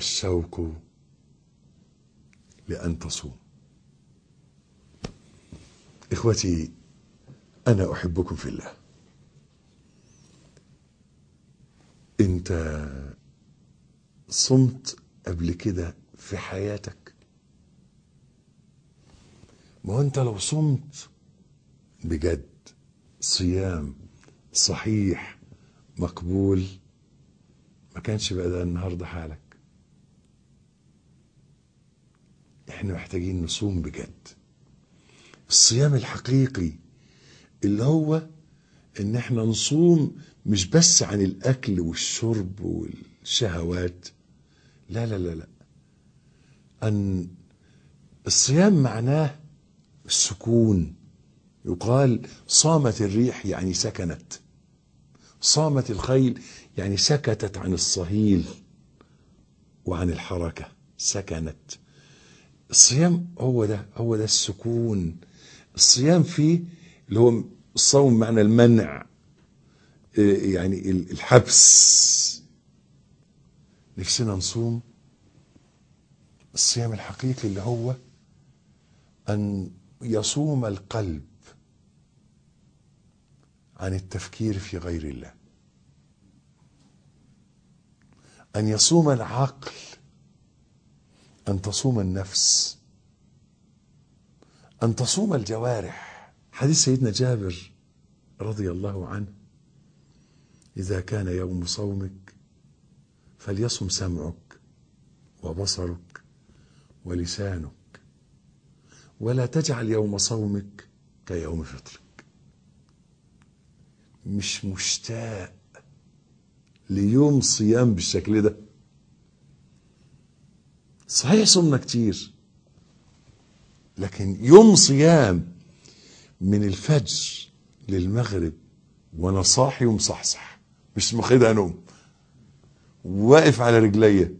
الشوق لأن تصوم إخوتي أنا أحبكم في الله أنت صمت قبل كده في حياتك ما هو أنت لو صمت بجد صيام صحيح مقبول ما كانش بقى ده النهارده حالك احنا محتاجين نصوم بجد الصيام الحقيقي اللي هو ان احنا نصوم مش بس عن الاكل والشرب والشهوات لا لا لا لا ان الصيام معناه السكون يقال صامت الريح يعني سكنت صامت الخيل يعني سكتت عن الصهيل وعن الحركة سكنت الصيام هو ده هو ده السكون الصيام فيه اللي هو الصوم معنى المنع إيه يعني الحبس نفسنا نصوم الصيام الحقيقي اللي هو أن يصوم القلب عن التفكير في غير الله أن يصوم العقل أن تصوم النفس أن تصوم الجوارح حديث سيدنا جابر رضي الله عنه إذا كان يوم صومك فليصم سمعك وبصرك ولسانك ولا تجعل يوم صومك كيوم فطرك مش مشتاق ليوم صيام بالشكل ده صحيح صمنا كتير لكن يوم صيام من الفجر للمغرب وانا صاحي ومصحصح مش مخدها نوم واقف على رجليا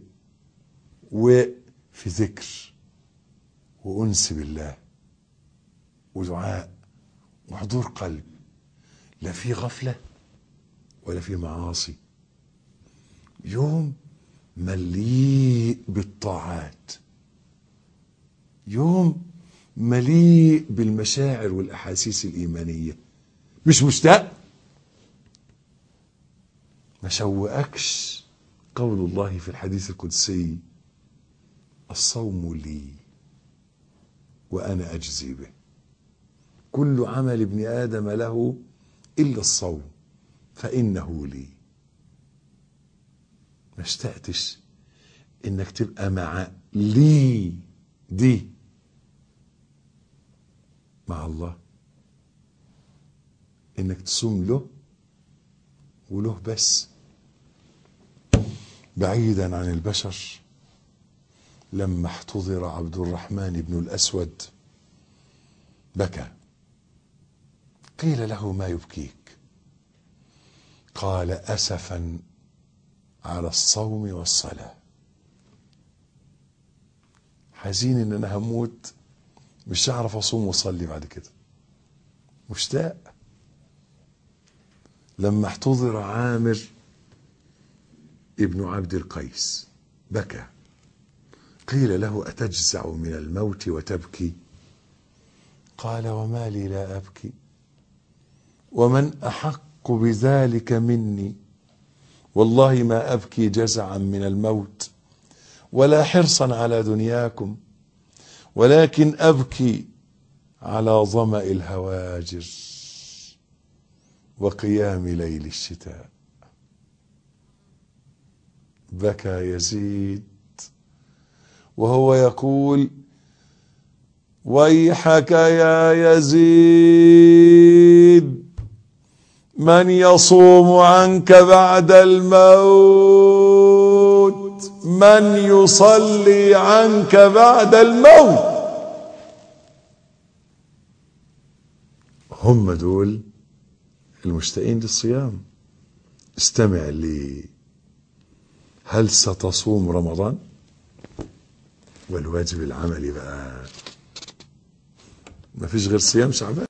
وفي ذكر وانس بالله ودعاء وحضور قلب لا في غفله ولا في معاصي يوم مليء بالطاعات يوم مليء بالمشاعر والاحاسيس الايمانيه مش مشتاق ما شوقكش قول الله في الحديث القدسي الصوم لي وانا اجزي به كل عمل ابن ادم له الا الصوم فانه لي ما اشتقتش انك تبقى مع لي دي مع الله انك تصوم له وله بس بعيدا عن البشر لما احتضر عبد الرحمن بن الاسود بكى قيل له ما يبكيك قال اسفا على الصوم والصلاه حزين ان انا هموت مش هعرف اصوم واصلي بعد كده مشتاق لما احتضر عامر ابن عبد القيس بكى قيل له اتجزع من الموت وتبكي قال وما لي لا ابكي ومن احق بذلك مني والله ما ابكي جزعا من الموت ولا حرصا على دنياكم ولكن ابكي على ظما الهواجر وقيام ليل الشتاء بكى يزيد وهو يقول ويحك يا يزيد من يصوم عنك بعد الموت من يصلي عنك بعد الموت هم دول المشتاقين للصيام استمع لي هل ستصوم رمضان والواجب العملي بقى ما فيش غير صيام شعبان